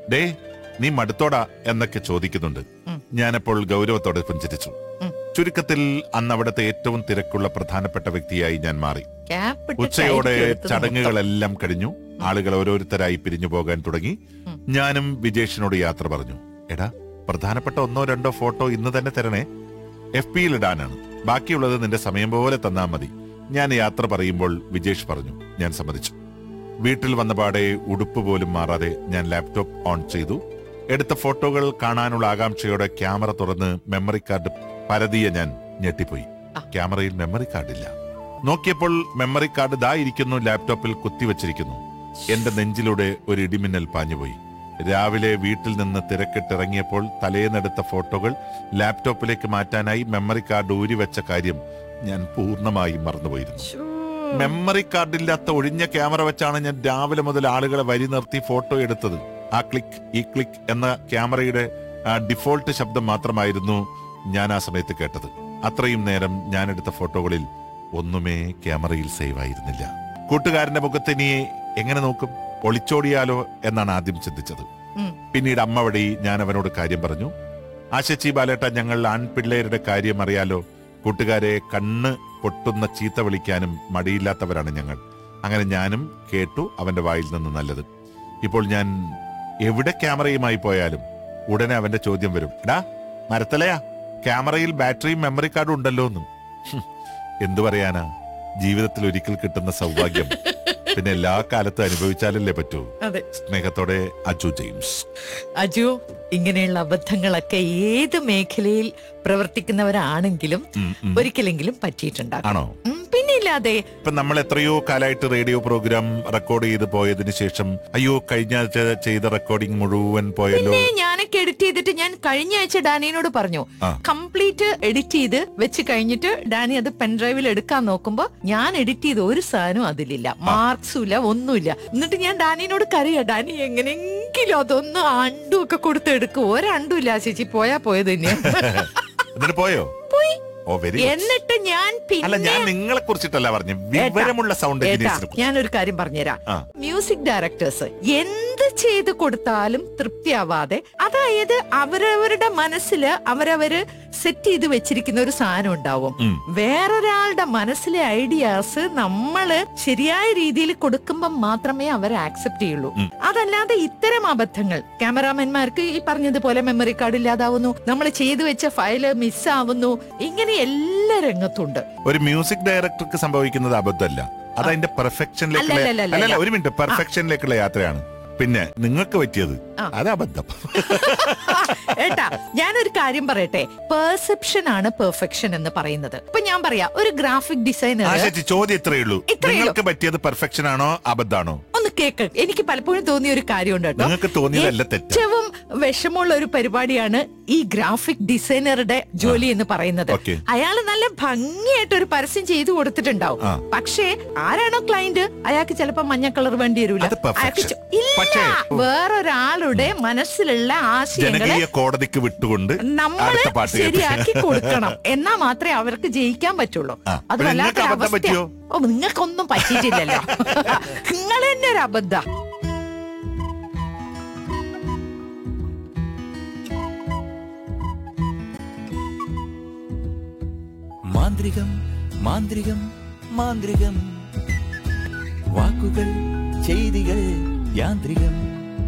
Day നീ മടുത്തോടാ എന്നൊക്കെ ചോദിക്കുന്നുണ്ട് ഉം. ഞാനപ്പോൾ ഗൗരവത്തോടെ പുഞ്ചിരിച്ചു ഉം. ചുരുക്കത്തിൽ അന്ന് അവിടുത്തെ ഏറ്റവും തിരക്കുള്ള പ്രധാനപ്പെട്ട വ്യക്തിയായി ഞാൻ മാറി ക്യാപ്പ് ഉച്ചയോടെ ചടങ്ങുകളെല്ലാം കഴിഞ്ഞു ആളുകൾ ഓരോരുത്തരായി പിരിഞ്ഞു പോകാൻ തുടങ്ങി ഉം. ഞാനും വിജേഷിനോട് യാത്ര പറഞ്ഞു എടാ പ്രധാനപ്പെട്ട ഒന്നോ രണ്ടോ ഫോട്ടോ ഇന്ന് തന്നെ തരണേ എഫ് പിയിൽ ഇടാനാണ് ബാക്കിയുള്ളത് നിന്റെ സമയം പോലെ തന്നാ മതി ഞാൻ യാത്ര പറയുമ്പോൾ വിജേഷ് പറഞ്ഞു ഞാൻ സമ്മതിച്ചു വീട്ടിൽ വന്നപാടെ ഉടുപ്പ് പോലും മാറാതെ ഞാൻ ലാപ്ടോപ്പ് ഓൺ ചെയ്തു എടുത്ത ഫോട്ടോകൾ കാണാനുള്ള ആകാംക്ഷയോടെ ക്യാമറ തുറന്ന് മെമ്മറി കാർഡ് പരതിയ ഞാൻ ഞെട്ടിപ്പോയി ആ. ക്യാമറയിൽ മെമ്മറി കാർഡില്ല നോക്കിയപ്പോൾ മെമ്മറി കാർഡ് ദാ ഇരിക്കുന്നു ലാപ്ടോപ്പിൽ കുത്തിവച്ചിരിക്കുന്നു എന്റെ നെഞ്ചിലൂടെ ഒരു ഇടിമിന്നൽ പാഞ്ഞുപോയി രാവിലെ വീട്ടിൽ നിന്ന് തിരക്കിട്ടിറങ്ങിയപ്പോൾ തലേന്നെടുത്ത ഫോട്ടോകൾ ലാപ്ടോപ്പിലേക്ക് മാറ്റാനായി മെമ്മറി കാർഡ് ഊരിവെച്ച കാര്യം ഞാൻ പൂർണ്ണമായും മറന്നുപോയിരുന്നു മെമ്മറി കാർഡില്ലാത്ത ഒഴിഞ്ഞ ക്യാമറ വെച്ചാണ് ഞാൻ രാവിലെ മുതൽ ആളുകളെ വരി നിർത്തി ഫോട്ടോ എടുത്തത് ആ ക്ലിക്ക് ഈ ക്ലിക്ക് എന്ന ക്യാമറയുടെ ആ ഡിഫോൾട്ട് ശബ്ദം മാത്രമായിരുന്നു ഞാൻ ആ സമയത്ത് കേട്ടത് അത്രയും നേരം ഞാൻ എടുത്ത ഫോട്ടോകളിൽ ഒന്നുമേ ക്യാമറയിൽ സേവ് ആയിരുന്നില്ല കൂട്ടുകാരന്റെ മുഖത്ത് ഇനി എങ്ങനെ നോക്കും ഒളിച്ചോടിയാലോ എന്നാണ് ആദ്യം ചിന്തിച്ചത് ഉം. പിന്നീട് അമ്മ വഴി ഞാൻ അവനോട് കാര്യം പറഞ്ഞു ആശച്ചി ബാലേട്ട ഞങ്ങൾ ആൺപിള്ളേരുടെ കാര്യം അറിയാലോ കൂട്ടുകാരെ കണ്ണ് പൊട്ടുന്ന ചീത്ത വിളിക്കാനും മടിയില്ലാത്തവരാണ് ഞങ്ങൾ അങ്ങനെ ഞാനും കേട്ടു അവന്റെ വായിൽ നിന്ന് നല്ലത് ഇപ്പോൾ ഞാൻ എവിടെ ക്യാമറയുമായി പോയാലും ഉടനെ അവന്റെ ചോദ്യം വരും എടാ മരത്തലയാ ക്യാമറയിൽ ബാറ്ററിയും മെമ്മറി കാർഡും ഉണ്ടല്ലോ എന്നും ഹും, എന്തു പറയാനാ ജീവിതത്തിൽ ഒരിക്കൽ കിട്ടുന്ന സൗഭാഗ്യം പിന്നെ എല്ലാ കാലത്തും അനുഭവിച്ചാലല്ലേ പറ്റൂ അതെ സ്നേഹത്തോടെ അജു ജെയിംസ് അജു ഇങ്ങനെയുള്ള അബദ്ധങ്ങളൊക്കെ ഏത് മേഖലയിൽ പ്രവർത്തിക്കുന്നവരാണെങ്കിലും ഉം, ഉം. ഒരിക്കലെങ്കിലും പറ്റിയിട്ടുണ്ടാകും ആണോ ഉം, പിന്നില്ലാതെ ഇപ്പൊ നമ്മൾ എത്രയോ കാലമായിട്ട് റേഡിയോ പ്രോഗ്രാം റെക്കോർഡ് ചെയ്ത് പോയതിനു ശേഷം അയ്യോ കഴിഞ്ഞ ആഴ്ച ചെയ്ത റെക്കോർഡിംഗ് മുഴുവൻ പോയല്ലോ പിന്നെ ഞാനൊക്കെ എഡിറ്റ് ചെയ്തിട്ട് ഞാൻ കഴിഞ്ഞ ആഴ്ച ഡാനിയോട് പറഞ്ഞു ആ. കംപ്ലീറ്റ് എഡിറ്റ് ചെയ്ത് വെച്ച് കഴിഞ്ഞിട്ട് ഡാനി അത് പെൻഡ്രൈവിൽ എടുക്കാൻ നോക്കുമ്പോ ഞാൻ എഡിറ്റ് ചെയ്ത ഒരു സാധനവും അതിലില്ല മാർക്സും ഇല്ല ഒന്നുമില്ല എന്നിട്ട് ഞാൻ ഡാനിയോട് കരയാ ഡാനി എങ്ങനെയെങ്കിലും അതൊന്ന് അണ്ടും ഒക്കെ കൊടുത്ത് എടുക്കും ഒരണ്ടും ഇല്ല ചേച്ചി പോയാ പോയത് തന്നെ എന്നിട്ട് പോയോ ഓ വെരി എന്നിട്ട് ഞാൻ അല്ല പിന്നെ ഞാൻ നിങ്ങളെ കുറിച്ചിട്ടല്ല പറഞ്ഞു വിവരമുള്ള സൗണ്ട് ഏട്ടാ എഞ്ചിനീയർസിനെ ഞാനൊരു കാര്യം പറഞ്ഞുതരാം ആ. മ്യൂസിക് ഡയറക്ടേഴ്സ് എന്ത് ചെയ്ത് കൊടുത്താലും തൃപ്തിയാവാതെ അതായത് അവരവരുടെ മനസ്സില് അവരവര് സെറ്റ് ചെയ്ത് വെച്ചിരിക്കുന്ന ഒരു സാധനം ഉണ്ടാവും ഉം. വേറൊരാളുടെ മനസ്സിലെ ഐഡിയാസ് നമ്മള് ശരിയായ രീതിയിൽ കൊടുക്കുമ്പോൾ മാത്രമേ അവർ ആക്സെപ്റ്റ് ചെയ്യുള്ളൂ ഉം. അതല്ലാതെ ഇത്തരം അബദ്ധങ്ങൾ ക്യാമറാമാൻമാർക്ക് ഈ പറഞ്ഞതുപോലെ മെമ്മറി കാർഡ് ഇല്ലാതാവുന്നു നമ്മൾ ചെയ്തു വെച്ച ഫയല് മിസ്സാവുന്നു ഇങ്ങനെ എല്ലാ രംഗത്തുണ്ട് ഒരു മ്യൂസിക് ഡയറക്ടർക്ക് സംഭവിക്കുന്നത് അബദ്ധമല്ല അത് അതിന്റെ പെർഫെക്ഷനിലേക്കുള്ള അല്ലല്ലല്ല. അല്ലല്ല ഒരു മിനിറ്റ് പെർഫെക്ഷനിലേക്കുള്ള യാത്രയാണ് പിന്നെ നിങ്ങൾക്ക് പറ്റിയത് ആ. അത് അബദ്ധം ഏട്ടാ ഞാനൊരു കാര്യം പറയട്ടെ പെർസെപ്ഷൻ ആണ് പെർഫെക്ഷൻ എന്ന് പറയുന്നത് ഇപ്പൊ ഞാൻ പറയാ ഒരു ഗ്രാഫിക് ആ ഡിസൈനർ ചേച്ചി ചോദ്യം ഇത്രയേ ഉള്ളൂ ഇത്രയേ ഉള്ളൂ. നിങ്ങൾക്ക് പറ്റിയത് പെർഫെക്ഷൻ ആണോ അബദ്ധാണോ ഒന്ന് കേക്ക് എനിക്ക് പലപ്പോഴും തോന്നിയ ഒരു കാര്യമുണ്ട് കേട്ടോ നിങ്ങൾക്ക് തോന്നിയതല്ല തെറ്റ് ഏറ്റവും വിഷമമുള്ള ഒരു പരിപാടിയാണ് ഈ ഗ്രാഫിക് ഡിസൈനറുടെ ജോലി എന്ന് പറയുന്നത് ഓക്കേ. അയാള് നല്ല ഭംഗിയായിട്ട് ഒരു പരസ്യം ചെയ്തു കൊടുത്തിട്ടുണ്ടാവും ആ. പക്ഷേ ആരാണോ ക്ലയന്റ് അയാൾക്ക് ചിലപ്പോ മഞ്ഞ കളർ വേണ്ടി വരൂല അത് perfection. അയാൾക്ക് ചോ- ഇല്ല പക്ഷേ, വേറൊരാളുടെ മനസ്സിലുള്ള ആശയങ്ങളെ ജനകീയ കോടതിക്ക് വിട്ടുകൊണ്ട് നമ്മള് അടുത്ത പാട്ട് കേൾപ്പിക്കാം. ശരിയാക്കി കൊടുക്കണം എന്നാ മാത്രമേ അവർക്ക് ജയിക്കാൻ പറ്റുള്ളൂ ആ. അത് പിന്നെ നിങ്ങൾക്ക് വല്ലാത്തൊരു അബദ്ധം അവസ്ഥയാ. പറ്റിയോ? ഓ നിങ്ങൾക്കൊന്നും പറ്റിയിട്ടില്ലല്ലോ നിങ്ങൾ തന്നെ ഒരു അബദ്ധ മാന്ത്രികം മാന്ത്രികം മാന്ത്രികം വാക്കുകൾ ചെയ്തികൾ യാന്ത്രികം